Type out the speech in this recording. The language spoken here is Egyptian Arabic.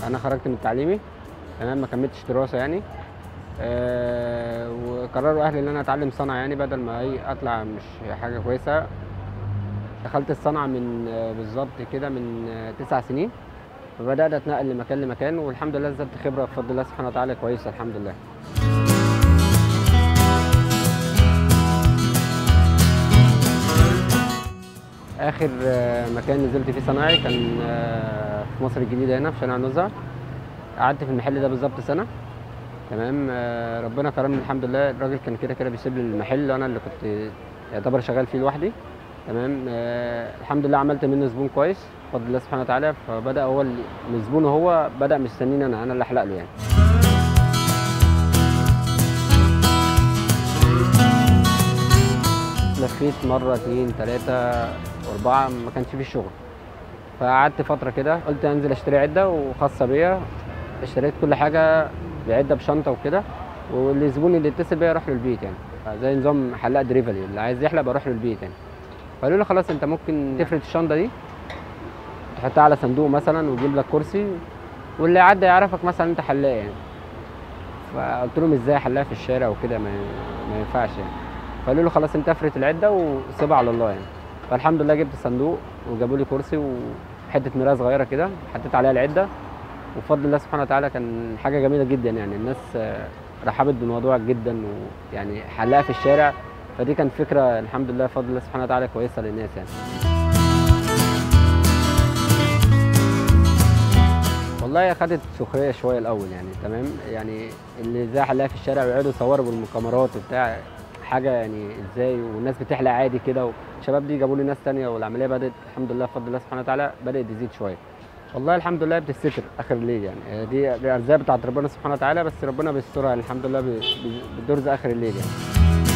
انا خرجت من تعليمي تمام ما كملتش دراسه يعني آه وقرروا اهلي ان انا اتعلم صنعه يعني بدل ما ايه اطلع مش حاجه كويسه دخلت الصنعه من آه بالظبط كده من آه تسع سنين فبدات اتنقل لمكان لمكان والحمد لله زدت خبره بفضل الله سبحانه وتعالى كويسه الحمد لله اخر آه، مكان نزلت فيه صناعي كان آه، في مصر الجديده هنا في شارع نزهه قعدت في المحل ده بالظبط سنه تمام آه، ربنا كرمني الحمد لله الراجل كان كده كده بيسيب لي المحل انا اللي كنت يعتبر شغال فيه لوحدي تمام آه، الحمد لله عملت منه زبون كويس بفضل الله سبحانه وتعالى فبدا هو ال- من زبونه هو بدا مستنيني انا انا اللي احلق له يعني لفيت مرة اتنين تلاتة وأربعة ما كانش فيه شغل فقعدت فترة كده قلت أنزل أشتري عدة وخاصة بيا اشتريت كل حاجة بعدة بشنطة وكده والزبون اللي يتصل بيا يروح له البيت يعني زي نظام حلاق دريفلي اللي عايز يحلق بروح له البيت يعني فقالوا لي خلاص أنت ممكن تفرد الشنطة دي تحطها على صندوق مثلا وتجيب لك كرسي واللي يعدي يعرفك مثلا أنت حلاق يعني فقلت لهم ازاي احلها في الشارع وكده ما, ما ينفعش يعني فقالوا له خلاص انت افرت العده وسيبها على الله يعني فالحمد لله جبت صندوق وجابوا لي كرسي وحته مرايه صغيره كده حطيت عليها العده وبفضل الله سبحانه وتعالى كان حاجه جميله جدا يعني الناس آه، رحبت بالموضوع جدا ويعني حلاها في الشارع فدي كانت فكره الحمد لله بفضل الله سبحانه وتعالى كويسه للناس يعني والله هي خدت سخريه شويه الاول يعني تمام يعني اللي زي حلاقه في الشارع ويقعدوا يصوروا بالمكاميرات وبتاع حاجه يعني ازاي والناس بتحلق عادي كده والشباب دي جابوا لي ناس تانية والعمليه بدات الحمد لله بفضل الله سبحانه وتعالى بدات تزيد شويه والله الحمد لله بتستر اخر الليل يعني دي دي ارزاق بتاعت ربنا سبحانه وتعالى بس ربنا بيسترها يعني الحمد لله بي- بي- بترزق اخر الليل يعني